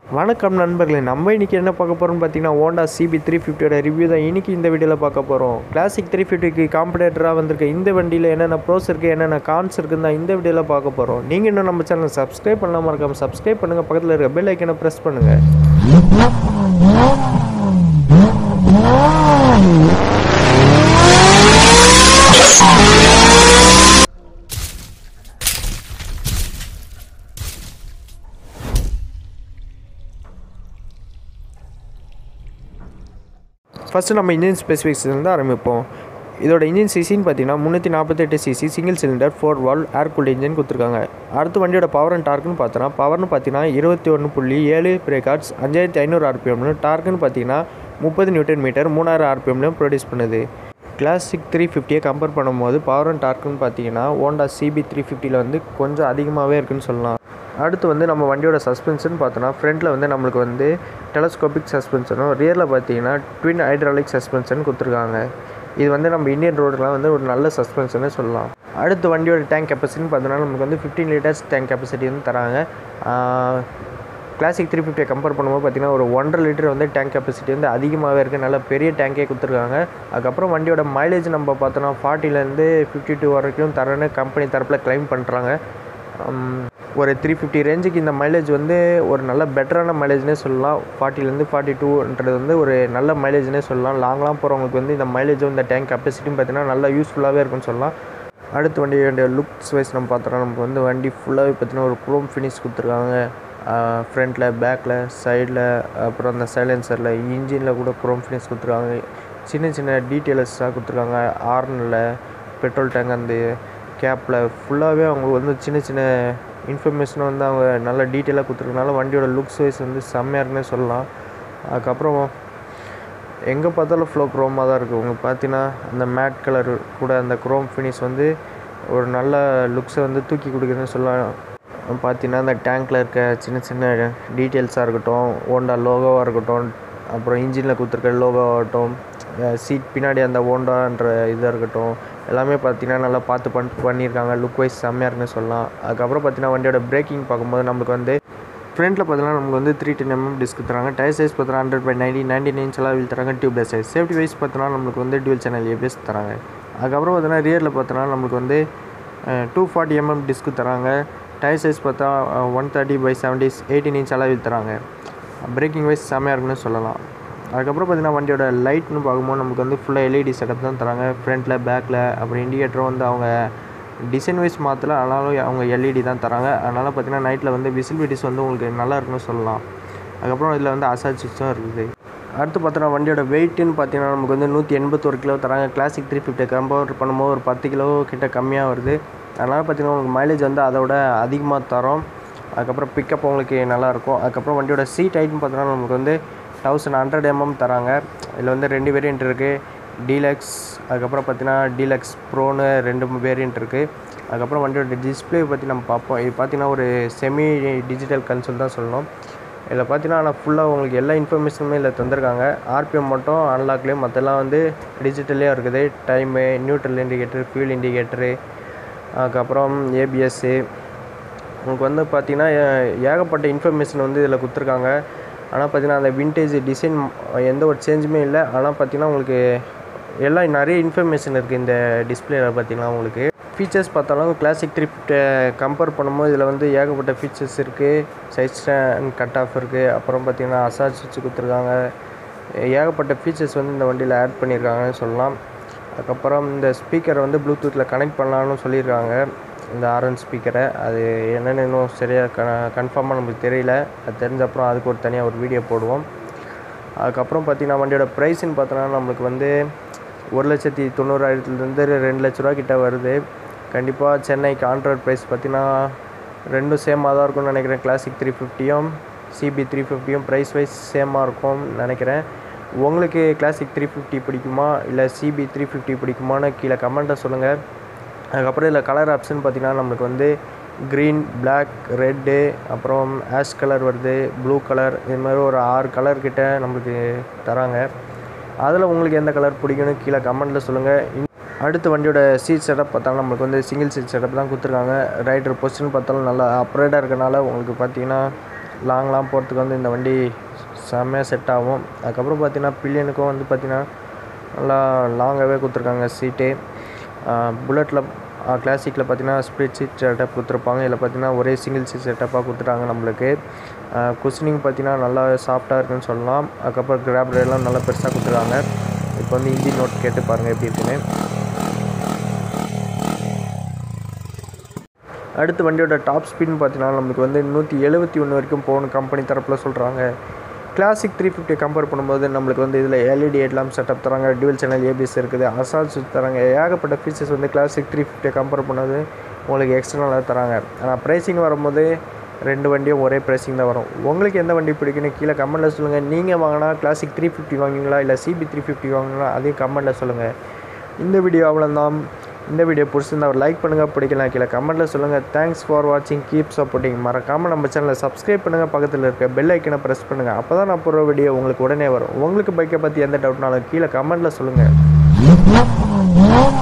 வணக்கம் நண்பர்களே நம்ம இன்றைக்கி என்ன பார்க்க போகிறோம்னு பார்த்தீங்கன்னா ஹோண்டா சிபி த்ரீ ஃபிஃப்டியோட ரிவ்யூ தான் இன்றைக்கி இந்த வீடியோவில் பார்க்க போகிறோம் கிளாசிக் த்ரீ ஃபிஃப்டிக்கு காம்படேட்டராக வந்திருக்க இந்த வண்டியில் என்னென்ன ப்ரோஸ் இருக்குது என்னென்ன கான்ஸ் இருக்குன்னு தான் இந்த வீடியோவில் பார்க்க போகிறோம் நீங்கள் இன்னும் நம்ம சேனல் சப்ஸ்கிரைப் பண்ணாமல் இருக்காமல் சப்ஸ்கிரைப் பண்ணுங்கள் பக்கத்தில் இருக்க பெல் ஐக்கனை ப்ரெஸ் பண்ணுங்கள் ஃபஸ்ட்டு நம்ம இன்ஜின் ஸ்பெசிஃபிக்ஸ்லேருந்து ஆரம்பிப்போம் இதோட இன்ஜின் சிசின்னு பார்த்தீங்கன்னா முந்நூற்றி நாற்பத்தெட்டு CC single cylinder four valve air cooled engine கொடுத்துருக்காங்க அடுத்து வண்டியோட பவர் அண்ட் டார்க்குன்னு பார்த்தோன்னா பவர்னு பார்த்தீங்கன்னா இருபத்தி ஒன்று புள்ளி ஏழு பிரேக்கார்ட்ஸ் அஞ்சாயிரத்தி ஐநூறு ஆர்பிஎம்னு டார்க்குன்னு பார்த்தீங்கன்னா முப்பது நியூட்டன் மீட்டர் மூணாயிரம் ஆர்பிஎம்லையும் ப்ரொடியூஸ் பண்ணுது கிளாசிக் த்ரீ ஃபிஃப்டியை கம்பேர் பண்ணும்போது பவர் அண்ட் டார்க்குன்னு பார்த்தீங்கன்னா ஹோண்டா சிபி த்ரீ ஃபிஃப்டியில் வந்து கொஞ்சம் அதிகமாகவே இருக்குன்னு சொல்லலாம் அடுத்து வந்து நம்ம வண்டியோட சஸ்பென்ஷன் பார்த்தோன்னா ஃப்ரண்ட்டில் வந்து நம்மளுக்கு வந்து டெலஸ்கோபிக் சஸ்பென்ஷனும் ரியரில் பார்த்தீங்கன்னா ட்வின் ஹைட்ராலிக் சஸ்பென்ஷன் கொடுத்துருக்காங்க இது வந்து நம்ம இந்தியன் ரோடுலாம் வந்து ஒரு நல்ல சஸ்பென்ஷனே சொல்லலாம் அடுத்து வண்டியோட டேங்க் கெப்பாசிட்டின்னு பார்த்தோன்னா நமக்கு வந்து ஃபிஃப்டீன் லிட்டர்ஸ் டேங்க் கெப்பாசிட்டி வந்து தராங்க கிளாசிக் த்ரீ ஃபிஃப்டியை கம்பேர் பண்ணும்போது பார்த்தீங்கன்னா ஒரு ஒன்றரை லிட்டர் வந்து டேங்க் கெப்பாசிட்டி வந்து அதிகமாகவே இருக்குது நல்ல பெரிய டேங்கே கொடுத்துருக்காங்க அதுக்கப்புறம் வண்டியோட மைலேஜ் நம்ம பார்த்தோன்னா ஃபார்ட்டிலேருந்து ஃபிஃப்டி டூ வரைக்கும் தரேன்னு கம்பெனி தரப்பில் க்ளைம் பண்ணுறாங்க ஒரு த்ரீ ஃபிஃப்டி ரேஞ்சுக்கு இந்த மைலேஜ் வந்து ஒரு நல்ல பெட்டரான மைலேஜ்னே சொல்லலாம் ஃபார்ட்டிலேருந்து ஃபார்ட்டி டூன்றது வந்து ஒரு நல்ல மைலேஜ்னே சொல்லலாம் லாங்லாம் போகிறவங்களுக்கு வந்து இந்த மைலேஜும் இந்த டேங்க் கெப்பாசிட்டியும் பார்த்தீங்கன்னா நல்லா யூஸ்ஃபுல்லாகவே இருக்குன்னு சொல்லலாம் அடுத்து வண்டியோட லுக்ஸ் வைஸ் நம்ம பார்த்தோன்னா நமக்கு வந்து வண்டி ஃபுல்லாகவே பார்த்தீங்கன்னா ஒரு குரோம் ஃபினிஷ் கொடுத்துருக்காங்க ஃப்ரண்ட்டில் பேக்கில் சைடில் அப்புறம் அந்த சைலன்சரில் இன்ஜினில் கூட குரோம் ஃபினிஷ் கொடுத்துருக்காங்க சின்ன சின்ன டீட்டெயில்ஸாக கொடுத்துருக்காங்க ஆர்னில் பெட்ரோல் டேங்க் அந்த கேப்பில் ஃபுல்லாகவே அவங்க வந்து சின்ன சின்ன இன்ஃபர்மேஷனை வந்து அவங்க நல்ல டீட்டெயிலாக கொடுத்துருக்கனால வண்டியோட லுக்ஸ் வைஸ் வந்து செம்மையாக இருக்குன்னே சொல்லலாம் அதுக்கப்புறம் எங்கே பார்த்தாலும் ஃப்ளோ குரோமாக தான் இருக்குது உங்களுக்கு பார்த்தீங்கன்னா அந்த மேட் கலர் கூட அந்த குரோம் ஃபினிஷ் வந்து ஒரு நல்ல லுக்ஸை வந்து தூக்கி கொடுக்குதுன்னு சொல்லலாம் பார்த்தீங்கன்னா அந்த டேங்க்கில் இருக்க சின்ன சின்ன டீட்டெயில்ஸாக இருக்கட்டும் ஹோண்டா லோகோவாக இருக்கட்டும் அப்புறம் இன்ஜினில் கொடுத்துருக்க லோகோ ஆகட்டும் சீட் பின்னாடி அந்த ஹோண்டான்ற இதாக இருக்கட்டும் எல்லாமே பார்த்தீங்கன்னா நல்லா பார்த்து பண் பண்ணியிருக்காங்க லுக் வைஸ் செம்மையாக இருக்குன்னு சொல்லலாம் அதுக்கப்புறம் பார்த்தீங்கன்னா வண்டியோட பிரேக்கிங் பார்க்கும்போது நம்மளுக்கு வந்து ஃப்ரண்ட்டில் பார்த்தீங்கன்னா நமக்கு வந்து த்ரீ டென் எம்எம் டிஸ்க் தராங்க டயர் சைஸ் பார்த்தீங்கன்னா hundred by ninety ninety nine எல்லாம் வீல் தராங்க டியூப்லெஸ் சைஸ் சேஃப்டி வைஸ் பார்த்தோன்னா நம்மளுக்கு வந்து டியூல் சேனல் ஏபிஎஸ் தராங்க அதுக்கப்புறம் பார்த்தீங்கன்னா ரியரில் பார்த்தோன்னா நம்மளுக்கு வந்து டூ ஃபார்ட்டி எம்எம் டிஸ்க் தராங்க டயர் சைஸ் பார்த்தா one thirty by seventy eighteen inch அளவில் தராங்க பிரேக்கிங் வைஸ் செம்மையாக இருக்குன்னு சொல்லலாம் அதுக்கப்புறம் பார்த்தீங்கன்னா வண்டியோட லைட்னு பார்க்கும்போது நமக்கு வந்து ஃபுல்லாக எல்இடி செட்டப் தான் தராங்க ஃப்ரண்ட்டில் பேக்கில் அப்புறம் இண்டிகேட்டரும் வந்து அவங்க டிசைன் வைஸ் மாற்றல ஆனாலும் அவங்க எல்இடி தான் தராங்க அதனால் பார்த்தீங்கன்னா நைட்டில் வந்து விசிபிலிட்டிஸ் வந்து உங்களுக்கு நல்லா இருக்குன்னு சொல்லலாம் அதுக்கப்புறம் இதில் வந்து அசாச்சிஸும் இருக்குது அடுத்து பார்த்தோன்னா வண்டியோட வெயிட்டுன்னு பார்த்தீங்கன்னா நமக்கு வந்து நூற்றி எண்பத்தொரு கிலோ தராங்க கிளாசிக் த்ரீ ஃபிஃப்டி கம்பேர் பண்ணும்போது ஒரு பத்து கிலோ கிட்ட கம்மியாக வருது அதனால் பார்த்தீங்கன்னா உங்களுக்கு மைலேஜ் வந்து அதோட அதிகமாக தரும் அதுக்கப்புறம் பிக்கப் உங்களுக்கு நல்லாயிருக்கும் அதுக்கப்புறம் வண்டியோட சீட் ஹைட்னு பார்த்தோன்னா நமக்கு வந்து தௌசண்ட் ஹண்ட்ரட் எம்எம் தராங்க இதில் வந்து ரெண்டு வேரியண்ட் இருக்குது டீலக்ஸ் அதுக்கப்புறம் பார்த்தீங்கன்னா டீலக்ஸ் ப்ரோன்னு ரெண்டு வேரியண்ட் இருக்குது அதுக்கப்புறம் வண்டியோட டிஸ்பிளே பற்றி நம்ம பார்ப்போம் இது பார்த்தீங்கன்னா ஒரு செமி டிஜிட்டல் கன்சோல் தான் சொல்லணும் இதில் பார்த்தீங்கன்னா ஆனால் ஃபுல்லாக உங்களுக்கு எல்லா இன்ஃபர்மேஷனுமே இதில் தந்திருக்காங்க ஆர்பிஎம் மட்டும் அன்லாக்லேயும் மற்றெல்லாம் வந்து டிஜிட்டலே இருக்குது time neutral indicator fuel indicator அதுக்கப்புறம் ஏபிஎஸ்ஸு உங்களுக்கு வந்து பார்த்திங்கன்னா ஏகப்பட்ட இன்ஃபர்மேஷன் வந்து இதில் கொடுத்துருக்காங்க ஆனால் பார்த்தீங்கன்னா அந்த விண்டேஜ் டிசைன் எந்த ஒரு சேஞ்சுமே இல்லை ஆனால் பார்த்தீங்கன்னா உங்களுக்கு எல்லாம் நிறைய இன்ஃபர்மேஷன் இருக்குது இந்த டிஸ்பிளேயில் பார்த்தீங்கன்னா உங்களுக்கு ஃபீச்சர்ஸ் பார்த்தாலும் கிளாசிக் த்ரீ கம்பேர் பண்ணும்போது இதில் வந்து ஏகப்பட்ட ஃபீச்சர்ஸ் இருக்குது சைஸ் அண்ட் கட் ஆஃப் இருக்குது அப்புறம் பார்த்தீங்கன்னா அசாட் சுவிட்ச் கொடுத்துருக்காங்க ஏகப்பட்ட ஃபீச்சர்ஸ் வந்து இந்த வண்டியில் ஆட் பண்ணியிருக்காங்கன்னு சொல்லலாம் அதுக்கப்புறம் இந்த ஸ்பீக்கரை வந்து ப்ளூடூத்தில் கனெக்ட் பண்ணலான்னு சொல்லியிருக்காங்க இந்த ஆர்என் ஸ்பீக்கரை அது என்னென்னு இன்னும் சரியாக க கன்ஃபார்மாக நமக்கு தெரியல அது தெரிஞ்ச அப்புறம் அதுக்கு ஒரு தனியாக ஒரு வீடியோ போடுவோம் அதுக்கப்புறம் பார்த்திங்கன்னா வண்டியோட ப்ரைஸ்ன்னு பார்த்தோன்னா நம்மளுக்கு வந்து ஒரு லட்சத்தி தொண்ணூறாயிரத்துலேருந்து ரெண்டு லட்ச ரூபா கிட்ட வருது கண்டிப்பாக சென்னைக்கு ஆண்ட்ராய்ட் ப்ரைஸ் பார்த்திங்கன்னா ரெண்டும் சேமாக தான் இருக்கும்னு நினைக்கிறேன் கிளாசிக் த்ரீ ஃபிஃப்டியும் சிபி த்ரீ ஃபிஃப்டியும் ப்ரைஸ் வைஸ் சேமாக இருக்கும்னு நினைக்கிறேன் உங்களுக்கு கிளாசிக் த்ரீ ஃபிஃப்டி பிடிக்குமா இல்லை சிபி த்ரீ ஃபிஃப்டி பிடிக்குமான்னு கீழே கமெண்ட்டை சொல்லுங்கள் அதுக்கப்புறம் இதில் கலர் ஆப்ஷன் பார்த்திங்கன்னா நம்மளுக்கு வந்து க்ரீன் பிளாக் ரெட்டு அப்புறம் ஆஷ் கலர் வருது ப்ளூ கலர் இது மாதிரி ஒரு ஆறு கலர் கிட்ட நம்மளுக்கு தராங்க அதில் உங்களுக்கு எந்த கலர் பிடிக்கும்னு கீழே கமெண்ட்டில் சொல்லுங்கள் அடுத்த வண்டியோட சீட் செட்டப் பார்த்தாலும் நம்மளுக்கு வந்து சிங்கிள் சீட் செட்டப் தான் கொடுத்துருக்காங்க ரைடர் பொசிஷன் பார்த்தாலும் நல்லா அப்ரேடாக இருக்கனால உங்களுக்கு பார்த்தீங்கன்னா லாங்லாம் போகிறதுக்கு வந்து இந்த வண்டி செம்மையாக செட் ஆகும் அதுக்கப்புறம் பார்த்தீங்கன்னா பில்லியனுக்கும் வந்து பார்த்தீங்கன்னா நல்லா லாங்காகவே கொடுத்துருக்காங்க சீட்டு புல்லட்டில் கிளாசிக்கில் பார்த்தீங்கன்னா ஸ்ப்ளிட் சீட் செட்டப் கொடுத்துருப்பாங்க இதில் பார்த்தீங்கன்னா ஒரே சிங்கிள் சீட் செட்டப்பாக கொடுத்துட்டாங்க நம்மளுக்கு குஷனிங் பார்த்தீங்கன்னா நல்லா சாஃப்டாக இருக்குன்னு சொல்லலாம் அதுக்கப்புறம் கிராப் எல்லாம் நல்லா பெருசாக கொடுத்துருக்காங்க இப்போ வந்து இன்ஜின் நோட் கேட்டு பாருங்கள் எப்படி இருக்குன்னு அடுத்து வண்டியோட டாப் ஸ்பீட்னு பார்த்தீங்கன்னா நம்மளுக்கு வந்து நூற்றி எழுபத்தி ஒன்று வரைக்கும் போகணும் கம்பெனி தரப்பில் சொல்கிறாங்க கிளாசிக் த்ரீ ஃபிஃப்டி கம்பேர் பண்ணும்போது நம்மளுக்கு வந்து இதில் எல்இடி ஹெட்லாம் செட்டப் தராங்க டியூவல் சேனல் ஏபிஎஸ் இருக்குது அசால் சுவிட்ச் தராங்க ஏகப்பட்ட ஃபீச்சர்ஸ் வந்து கிளாசிக் த்ரீ ஃபிஃப்டியை கம்பேர் பண்ணது உங்களுக்கு எக்ஸ்டர்னலாக தராங்க ஆனால் ப்ரைஸிங் வரும்போது ரெண்டு வண்டியும் ஒரே ப்ரைஸிங் தான் வரும் உங்களுக்கு எந்த வண்டி பிடிக்குன்னு கீழே கமெண்ட்டில் சொல்லுங்கள் நீங்கள் வாங்கினா கிளாசிக் த்ரீ ஃபிஃப்டி வாங்குவீங்களா இல்லை சிபி த்ரீ ஃபிஃப்டி வாங்குவீங்களா அதையும் கமெண்ட்டில் சொல்லுங்கள் இந்த வீடியோ அவ்வளோதான் இந்த வீடியோ பிடிச்சிருந்தா ஒரு லைக் பண்ணுங்கள் பிடிக்கலாம் கீழே கமெண்ட்டில் சொல்லுங்கள் தேங்க்ஸ் ஃபார் வாட்சிங் கீப் சப்போர்ட்டிங் மறக்காமல் நம்ம சேனலை சப்ஸ்கிரைப் பண்ணுங்கள் பக்கத்தில் இருக்க பெல் ஐக்கனை ப்ரெஸ் பண்ணுங்கள் அப்போ தான் நான் போடுற வீடியோ உங்களுக்கு உடனே வரும் உங்களுக்கு பைக்கை பற்றி எந்த டவுட்னாலும் கீழே கமெண்ட்டில் சொல்லுங்கள்